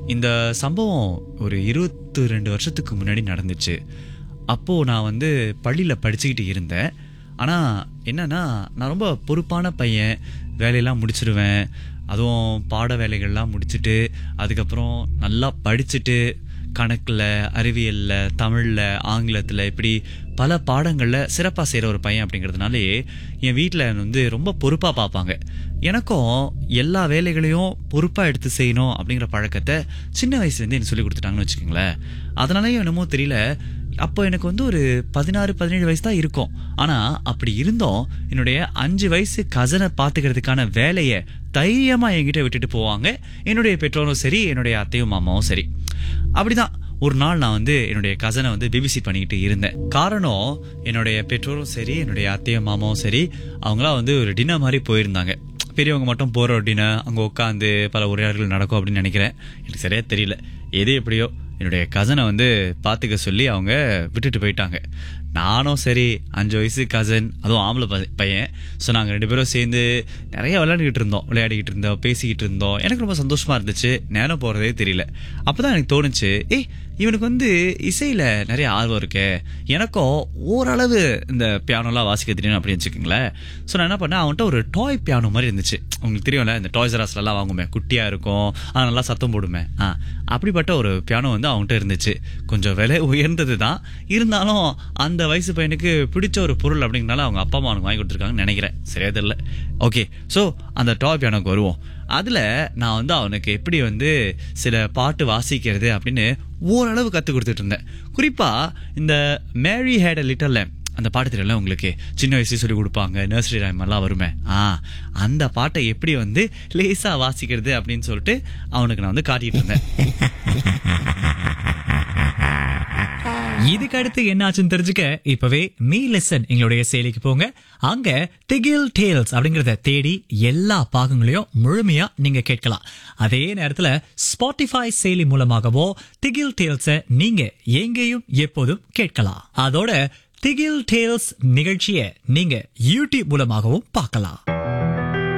இந்த சம்பவம் ஒரு இருபத்தி ரெண்டு வருஷத்துக்கு முன்னாடி நடந்துச்சு அப்போது நான் வந்து பள்ளியில் படிச்சுக்கிட்டு இருந்தேன் ஆனால் என்னன்னா நான் ரொம்ப பொறுப்பான பையன் வேலையெல்லாம் முடிச்சிருவேன் அதுவும் பாட வேலைகள்லாம் முடிச்சுட்டு அதுக்கப்புறம் நல்லா படிச்சுட்டு கணக்கில் அறிவியலில் தமிழில் ஆங்கிலத்தில் இப்படி பல பாடங்களில் சிறப்பாக செய்கிற ஒரு பையன் அப்படிங்கிறதுனாலே என் வீட்டில் வந்து ரொம்ப பொறுப்பாக பார்ப்பாங்க எனக்கும் எல்லா வேலைகளையும் பொறுப்பாக எடுத்து செய்யணும் அப்படிங்கிற பழக்கத்தை சின்ன வயசுலேருந்து எனக்கு சொல்லி கொடுத்துட்டாங்கன்னு வச்சுக்கோங்களேன் அதனாலயும் என்னமோ தெரியல அப்போ எனக்கு வந்து ஒரு பதினாறு பதினேழு வயசு தான் இருக்கும் ஆனால் அப்படி இருந்தோம் என்னுடைய அஞ்சு வயசு கசனை பார்த்துக்கிறதுக்கான வேலையை தைரியமாக என்கிட்ட விட்டுட்டு போவாங்க என்னுடைய பெற்றோரும் சரி என்னுடைய அத்தையும் மாமாவும் சரி அப்படிதான் ஒரு நாள் நான் வந்து என்னுடைய கசனை வந்து பேபிசிட் பண்ணிக்கிட்டு இருந்தேன் காரணம் என்னுடைய பெற்றோரும் சரி என்னுடைய அத்தையும் மாமாவும் சரி அவங்களாம் வந்து ஒரு டின்னர் மாதிரி போயிருந்தாங்க பெரியவங்க மட்டும் போகிற ஒரு டின்னர் அங்கே உட்காந்து பல உரையாடல்கள் நடக்கும் அப்படின்னு நினைக்கிறேன் எனக்கு சரியா தெரியல எது எப்படியோ என்னுடைய கசனை வந்து பார்த்துக்க சொல்லி அவங்க விட்டுட்டு போயிட்டாங்க நானும் சரி அஞ்சு வயசு கசன் அதுவும் ஆம்பளை ப- பையன் ஸோ நாங்கள் ரெண்டு பேரும் சேர்ந்து நிறைய விளையாடிக்கிட்டு இருந்தோம் விளையாடிக்கிட்டு இருந்தோம் பேசிக்கிட்டு இருந்தோம் எனக்கு ரொம்ப சந்தோஷமா இருந்துச்சு நேரம் போகிறதே தெரியல அப்போ தான் எனக்கு தோணுச்சு ஏய் இவனுக்கு வந்து இசையில் நிறைய ஆர்வம் இருக்கே எனக்கும் ஓரளவு இந்த பியானோலாம் வாசிக்க தெரியும் அப்படின்னு வச்சுக்கோங்களேன் ஸோ நான் என்ன பண்ணேன் அவன்கிட்ட ஒரு டாய் பியானோ மாதிரி இருந்துச்சு உங்களுக்கு தெரியும்ல இந்த டாய்ஸ் ராஸ்லலாம் வாங்குமே குட்டியாக இருக்கும் ஆனால் நல்லா சத்தம் போடுமே ஆ அப்படிப்பட்ட ஒரு பியானோ வந்து அவன்கிட்ட இருந்துச்சு கொஞ்சம் விலை உயர்ந்தது தான் இருந்தாலும் அந்த வயசு பையனுக்கு பிடிச்ச ஒரு பொருள் அப்படிங்கனால அவங்க அப்பா அம்மா அவனுக்கு வாங்கி கொடுத்துருக்காங்கன்னு நினைக்கிறேன் சரியா தெரியல ஓகே ஸோ அந்த டாய் பியானோக்கு வருவோம் அதில் நான் வந்து அவனுக்கு எப்படி வந்து சில பாட்டு வாசிக்கிறது அப்படின்னு ஓரளவு கற்றுக் கொடுத்துட்டு இருந்தேன் குறிப்பாக இந்த மேரி ஹேட் அ லிட்டல் அந்த பாட்டு தெரியல உங்களுக்கு சின்ன வயசுல சொல்லி கொடுப்பாங்க நர்சரி ரைம் எல்லாம் வருமே ஆ அந்த பாட்டை எப்படி வந்து லேசா வாசிக்கிறது அப்படின்னு சொல்லிட்டு அவனுக்கு நான் வந்து காட்டிட்டு இருந்தேன் இதுக்கு அடுத்து என்ன ஆச்சுன்னு தெரிஞ்சுக்க இப்பவே மீ லெசன் எங்களுடைய செயலிக்கு போங்க அங்க திகில் டேல்ஸ் அப்படிங்கறத தேடி எல்லா பாகங்களையும் முழுமையா நீங்க கேட்கலாம் அதே நேரத்துல ஸ்பாட்டிஃபை செயலி மூலமாகவோ திகில் டேல்ஸ நீங்க எங்கேயும் எப்போதும் கேட்கலாம் அதோட திகில் டேல்ஸ் நிகழ்ச்சியை நீங்க யூடியூப் மூலமாகவும் பார்க்கலாம்